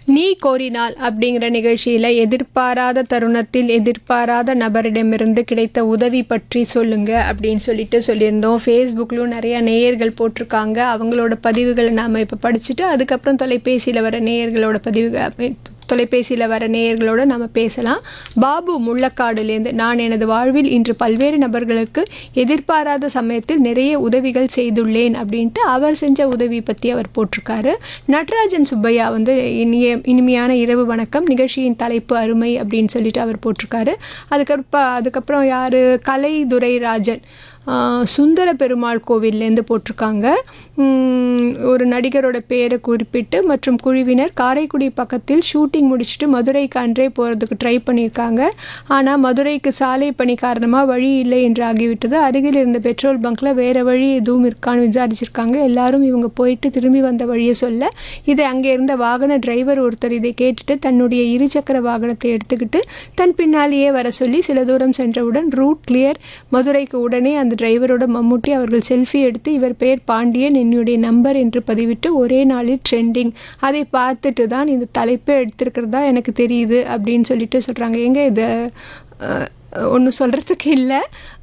நீ கோரினால் அப்படிங்கிற நிகழ்ச்சியில் எதிர்பாராத தருணத்தில் எதிர்பாராத நபரிடமிருந்து கிடைத்த உதவி பற்றி சொல்லுங்க அப்படின்னு சொல்லிட்டு சொல்லியிருந்தோம் ஃபேஸ்புக்லையும் நிறைய நேயர்கள் போட்டிருக்காங்க அவங்களோட பதிவுகளை நாம் இப்போ படிச்சுட்டு அதுக்கப்புறம் தொலைபேசியில் வர நேயர்களோட பதிவுகள் தொலைபேசியில் வர நேயர்களோட நம்ம பேசலாம் பாபு முள்ளக்காடுலேருந்து நான் எனது வாழ்வில் இன்று பல்வேறு நபர்களுக்கு எதிர்பாராத சமயத்தில் நிறைய உதவிகள் செய்துள்ளேன் அப்படின்ட்டு அவர் செஞ்ச உதவி பற்றி அவர் போட்டிருக்காரு நடராஜன் சுப்பையா வந்து இனிய இனிமையான இரவு வணக்கம் நிகழ்ச்சியின் தலைப்பு அருமை அப்படின்னு சொல்லிட்டு அவர் போட்டிருக்காரு அதுக்கப்புறம் அதுக்கப்புறம் யார் கலைதுரை ராஜன் ஆஹ் சுந்தர பெருமாள் கோவில்லேருந்து போட்டிருக்காங்க உம், ஒரு நடிகரோட பேரை குறிப்பிட்டு மற்றும் குழுவினர் காரைக்குடி பக்கத்தில் ஷூட்டிங் முடிச்சுட்டு மதுரைக்கு அன்றே போகிறதுக்கு ட்ரை பண்ணியிருக்காங்க ஆனால் மதுரைக்கு சாலை பணி காரணமாக வழி இல்லை என்று ஆகிவிட்டது அருகில் இருந்த பெட்ரோல் பங்க்கில் வேறு வழி எதுவும் இருக்கான்னு விசாரிச்சிருக்காங்க எல்லாரும் இவங்க போயிட்டு திரும்பி வந்த வழியை சொல்ல இதை அங்கே இருந்த வாகன டிரைவர் ஒருத்தர் இதை கேட்டுட்டு தன்னுடைய இருசக்கர வாகனத்தை எடுத்துக்கிட்டு தன் பின்னாலேயே வர சொல்லி சில தூரம் சென்றவுடன் ரூட் கிளியர் மதுரைக்கு உடனே அந்த டிரைவரோட மம்முட்டி அவர்கள் செல்ஃபி எடுத்து இவர் பெயர் பாண்டியன் என்னுடைய நம்பர் என்று பதிவிட்டு ஒரே நாளில் ட்ரெண்டிங் அதை பார்த்துட்டு தான் இந்த தலைப்பை எடுத்திருக்கிறதா எனக்கு தெரியுது அப்படின்னு சொல்லிட்டு சொல்கிறாங்க எங்க இது ஒன்றும் சொல்கிறதுக்கு இல்லை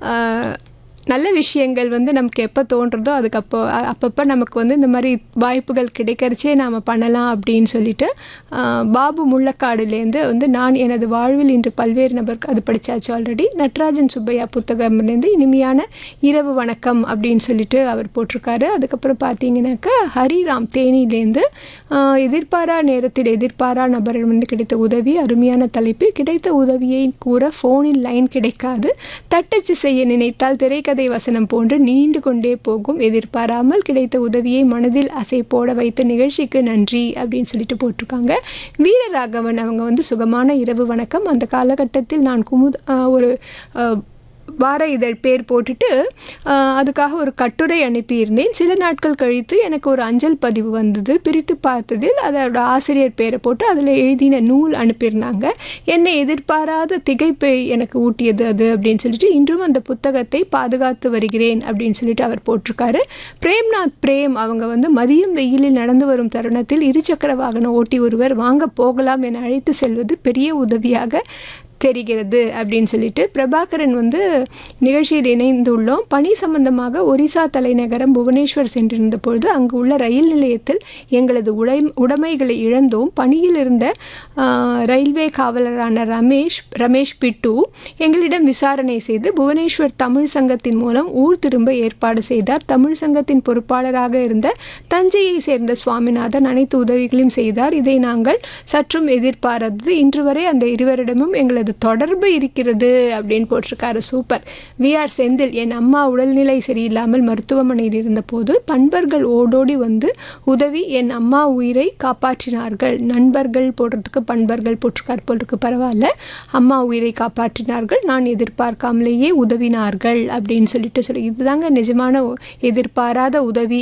நல்ல விஷயங்கள் வந்து நமக்கு எப்போ தோன்றதோ அதுக்கப்போ அ- அப்பப்போ நமக்கு வந்து இந்த மாதிரி வாய்ப்புகள் கிடைக்கிறச்சே நாம் பண்ணலாம் அப்படின்னு சொல்லிட்டு ஆஹ், பாபு முள்ளக்காடுலேருந்து வந்து நான் எனது வாழ்வில் இன்று பல்வேறு நபருக்கு அது படித்தாச்சு ஆல்ரெடி நட்ராஜன் சுப்பையா புத்தகம்லேருந்து இனிமையான இரவு வணக்கம் அப்படின்னு சொல்லிட்டு அவர் போட்டிருக்காரு அதுக்கப்புறம் பார்த்தீங்கன்னாக்கா ஹரிராம் தேனியிலேருந்து ஆஹ், எதிர்பாரா நேரத்தில் எதிர்பாரா நபரிடமிருந்து கிடைத்த உதவி அருமையான தலைப்பு கிடைத்த உதவியை கூற ஃபோனில் லைன் கிடைக்காது தட்டச்சு செய்ய நினைத்தால் திரைக்கதை வசனம் போன்று நீண்டு கொண்டே போகும் எதிர்பாராமல் கிடைத்த உதவியை மனதில் அசை போட வைத்த நிகழ்ச்சிக்கு நன்றி அப்படின்னு சொல்லிட்டு போட்டிருக்காங்க வீரராகவன் அவங்க வந்து சுகமான இரவு வணக்கம் அந்த காலகட்டத்தில் நான் குமுத் ஆஹ் ஒரு ஆஹ் வார இதழ் பேர் போட்டுட்டு ஆஹ், அதுக்காக ஒரு கட்டுரை அனுப்பியிருந்தேன் சில நாட்கள் கழித்து எனக்கு ஒரு அஞ்சல் பதிவு வந்தது பிரித்து பார்த்ததில் அதோட ஆசிரியர் பேரை போட்டு அதில் எழுதின நூல் அனுப்பியிருந்தாங்க என்னை எதிர்பாராத திகைப்பை எனக்கு ஊட்டியது அது அப்படின்னு சொல்லிட்டு இன்றும் அந்த புத்தகத்தை பாதுகாத்து வருகிறேன் அப்படின்னு சொல்லிட்டு அவர் போட்டிருக்காரு பிரேம்நாத் பிரேம் அவங்க வந்து மதியம் வெயிலில் நடந்து வரும் தருணத்தில் இருசக்கர வாகனம் ஓட்டி ஒருவர் வாங்க போகலாம் என அழைத்து செல்வது பெரிய உதவியாக தெரிகிறது அப்படின்னு சொல்லிட்டு பிரபாகரன் வந்து நிகழ்ச்சியில் இணைந்துள்ளோம் பணி சம்பந்தமாக ஒரிசா தலைநகரம் புவனேஸ்வர் சென்றிருந்த பொழுது அங்கு உள்ள ரயில் நிலையத்தில் எங்களது உடை உடைமைகளை இழந்தோம் பணியில் இருந்த ஆஹ், ரயில்வே காவலரான ரமேஷ் ரமேஷ் பிட்டு எங்களிடம் விசாரணை செய்து புவனேஸ்வர் தமிழ் சங்கத்தின் மூலம் ஊர் திரும்ப ஏற்பாடு செய்தார் தமிழ் சங்கத்தின் பொறுப்பாளராக இருந்த தஞ்சையை சேர்ந்த சுவாமிநாதன் அனைத்து உதவிகளையும் செய்தார் இதை நாங்கள் சற்றும் எதிர்பாராதது இன்று வரை அந்த இருவரிடமும் எங்களது தொடர்பு இருக்கிறது அப்படின்னு போட்டிருக்காரு சூப்பர் வி ஆர் செந்தில் என் அம்மா உடல்நிலை சரியில்லாமல் மருத்துவமனையில் இருந்தபோது பண்பர்கள் ஓடோடி வந்து உதவி என் அம்மா உயிரை காப்பாற்றினார்கள் நண்பர்கள் போடுறதுக்கு பண்பர்கள் போட்டிருக்கார் போல் இருக்கு பரவாயில்ல அம்மா உயிரை காப்பாற்றினார்கள் நான் எதிர்பார்க்காமலேயே உதவினார்கள் அப்படின்னு சொல்லிட்டு சொல்லி இதுதாங்க நிஜமான எதிர்பாராத உதவி